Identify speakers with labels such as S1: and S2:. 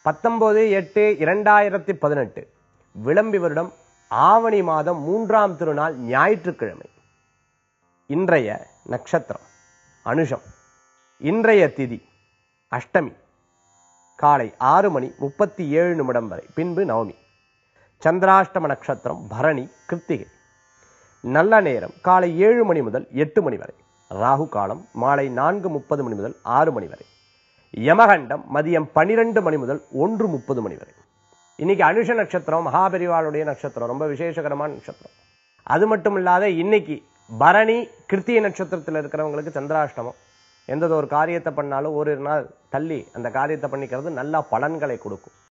S1: பத்தொன்பது எட்டு இரண்டாயிரத்தி பதினெட்டு விளம்பி வருடம் ஆவணி மாதம் மூன்றாம் திருநாள் ஞாயிற்றுக்கிழமை இன்றைய நட்சத்திரம் அனுஷம் இன்றைய திதி அஷ்டமி காலை ஆறு மணி முப்பத்தி ஏழு நிமிடம் வரை பின்பு நவமி சந்திராஷ்டம நட்சத்திரம் பரணி கிருத்திகை நல்ல நேரம் காலை ஏழு மணி முதல் எட்டு மணி வரை ராகு காலம் மாலை நான்கு முப்பது மணி முதல் ஆறு மணி வரை யமகண்டம் மதியம் பன்னிரெண்டு மணி முதல் ஒன்று முப்பது மணி வரை இன்னைக்கு அனுஷ நட்சத்திரம் மகாபெரிவாளுடைய நட்சத்திரம் ரொம்ப விசேஷகரமான நட்சத்திரம் அது மட்டும் இல்லாத இன்னைக்கு பரணி கிருத்திகை நட்சத்திரத்தில் இருக்கிறவங்களுக்கு சந்திராஷ்டமம் எந்த ஒரு காரியத்தை பண்ணாலும் ஒரு நாள் தள்ளி அந்த காரியத்தை பண்ணிக்கிறது நல்ல பலன்களை கொடுக்கும்